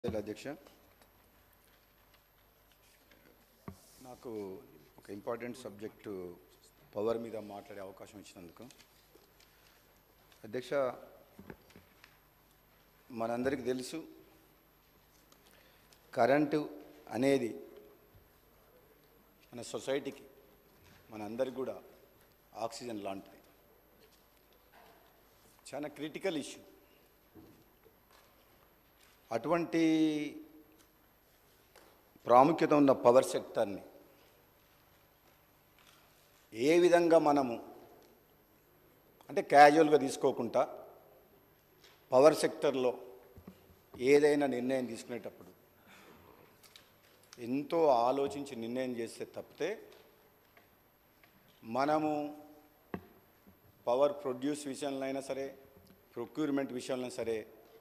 జిల్లా అధ్యక్ష నాకు ఒక ఇంపార్టెంట్ సబ్జెక్టు పవర్ మీద మాట్లాడే అవకాశం ఇచ్చినందుకు అధ్యక్ష మనందరికీ తెలుసు కరెంటు అనేది మన సొసైటీకి మనందరికి కూడా ఆక్సిజన్ లాంటిది చాలా క్రిటికల్ ఇష్యూ అటువంటి ప్రాముఖ్యత ఉన్న పవర్ సెక్టర్ని ఏ విధంగా మనము అంటే క్యాజువల్గా తీసుకోకుండా పవర్ సెక్టర్లో ఏదైనా నిర్ణయం తీసుకునేటప్పుడు ఎంతో ఆలోచించి నిర్ణయం చేస్తే తప్పితే మనము పవర్ ప్రొడ్యూస్ విషయంలో అయినా సరే ప్రొక్యూర్మెంట్ విషయంలో సరే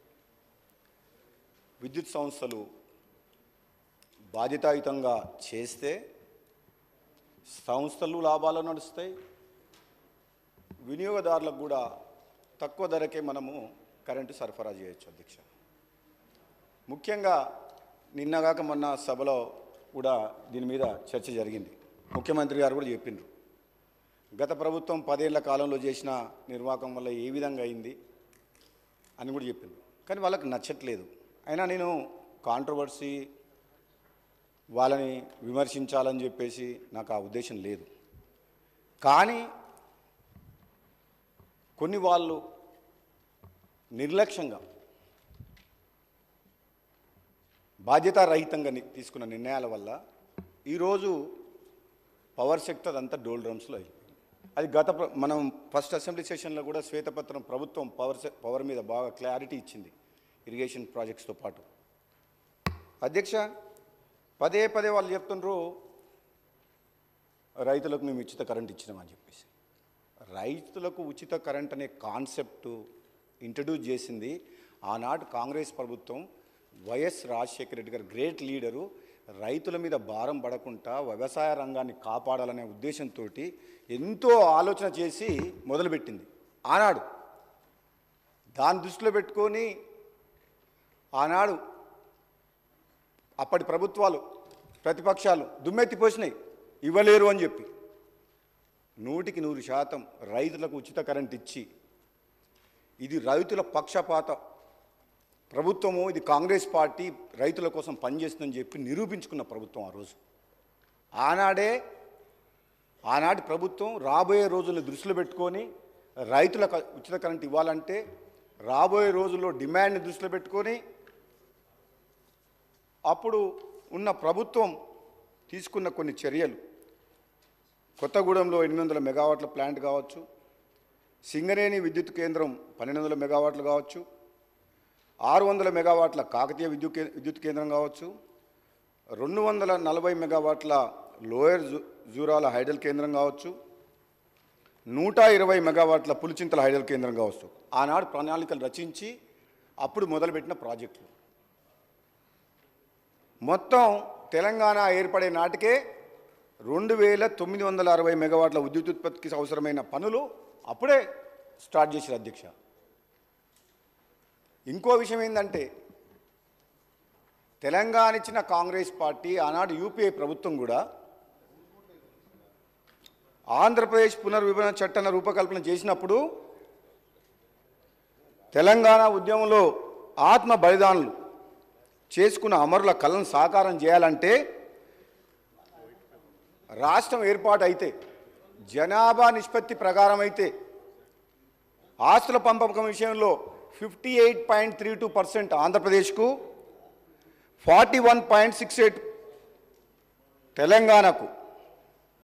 విద్యుత్ సంస్థలు బాధ్యతాయుతంగా చేస్తే సంస్థలు లాభాలు నడుస్తాయి వినియోగదారులకు కూడా తక్కువ ధరకే మనము కరెంటు సరఫరా చేయొచ్చు అధ్యక్ష ముఖ్యంగా నిన్నగాక మొన్న సభలో కూడా దీని మీద చర్చ జరిగింది ముఖ్యమంత్రి గారు కూడా చెప్పిండ్రు గత ప్రభుత్వం పదేళ్ల కాలంలో చేసిన నిర్వాహకం వల్ల ఏ విధంగా అయింది అని కూడా చెప్పింది కానీ వాళ్ళకి నచ్చట్లేదు అయినా నేను కాంట్రవర్సీ వాళ్ళని విమర్శించాలని చెప్పేసి నాకు ఆ ఉద్దేశం లేదు కానీ కొన్ని వాళ్ళు నిర్లక్ష్యంగా బాధ్యతారహితంగా ని- తీసుకున్న నిర్ణయాల వల్ల ఈరోజు పవర్ సెక్టర్ అంతా డోల్ డ్రమ్స్లో అయిపోయింది అది గత ప్ర- మనం ఫస్ట్ అసెంబ్లీ సెషన్లో కూడా శ్వేతపత్రం ప్రభుత్వం పవర్ సె- పవర్ మీద బాగా క్లారిటీ ఇచ్చింది ఇరిగేషన్ ప్రాజెక్ట్స్తో పాటు అధ్యక్ష పదే పదే వాళ్ళు చెప్తుండ్రు రైతులకు మేము ఉచిత కరెంట్ ఇచ్చినామని చెప్పేసి రైతులకు ఉచిత కరెంట్ అనే కాన్సెప్ట్ ఇంట్రడ్యూస్ చేసింది ఆనాడు కాంగ్రెస్ ప్రభుత్వం వైఎస్ రాజశేఖర రెడ్డి గారు గ్రేట్ లీడరు రైతుల మీద భారం పడకుండా వ్యవసాయ రంగాన్ని కాపాడాలనే ఉద్దేశంతో ఎంతో ఆలోచన చేసి మొదలుపెట్టింది ఆనాడు దాన్ని దృష్టిలో పెట్టుకొని ఆనాడు అప్పటి ప్రభుత్వాలు ప్రతిపక్షాలు దుమ్మెత్తిపోసినాయి ఇవ్వలేరు అని చెప్పి నూటికి నూరు శాతం రైతులకు ఉచిత కరెంట్ ఇచ్చి ఇది రైతుల పక్షపాత ప్రభుత్వము ఇది కాంగ్రెస్ పార్టీ రైతుల కోసం పనిచేస్తుందని చెప్పి నిరూపించుకున్న ప్రభుత్వం ఆ రోజు ఆనాడే ఆనాటి ప్రభుత్వం రాబోయే రోజులను దృష్టిలో పెట్టుకొని రైతులకు ఉచిత కరెంట్ ఇవ్వాలంటే రాబోయే రోజుల్లో డిమాండ్ని దృష్టిలో పెట్టుకొని అప్పుడు ఉన్న ప్రభుత్వం తీసుకున్న కొన్ని చర్యలు కొత్తగూడెంలో ఎనిమిది వందల మెగావాట్ల ప్లాంట్ కావచ్చు సింగరేణి విద్యుత్ కేంద్రం పన్నెండు వందల మెగావాట్లు కావచ్చు ఆరు వందల మెగావాట్ల కాకతీయ విద్యుత్ కే- విద్యుత్ కేంద్రం కావచ్చు రెండు వందల నలభై మెగావాట్ల లోయర్ జూ జూరాల హైడల్ కేంద్రం కావచ్చు నూట ఇరవై మెగావాట్ల పులిచింతల హైడల్ కేంద్రం కావచ్చు ఆనాడు ప్రణాళికలు రచించి అప్పుడు మొదలుపెట్టిన ప్రాజెక్టులు మొత్తం తెలంగాణ ఏర్పడే నాటికే రెండు వేల తొమ్మిది వందల అరవై మెగావాట్ల విద్యుత్ ఉత్పత్తికి అవసరమైన పనులు అప్పుడే స్టార్ట్ చేశారు అధ్యక్ష ఇంకో విషయం ఏంటంటే తెలంగాణ ఇచ్చిన కాంగ్రెస్ పార్టీ ఆనాడు యూపీఏ ప్రభుత్వం కూడా ఆంధ్రప్రదేశ్ పునర్విభజన చట్టాన్ని రూపకల్పన చేసినప్పుడు తెలంగాణ ఉద్యమంలో ఆత్మ బలిదానులు చేసుకున్న అమరుల కళను సాకారం చేయాలంటే రాష్ట్రం ఏర్పాటు అయితే జనాభా నిష్పత్తి ప్రకారం అయితే ఆస్తుల పంపకం విషయంలో fifty eight point three two percent ఆంధ్రప్రదేశ్కు forty one point six eight తెలంగాణకు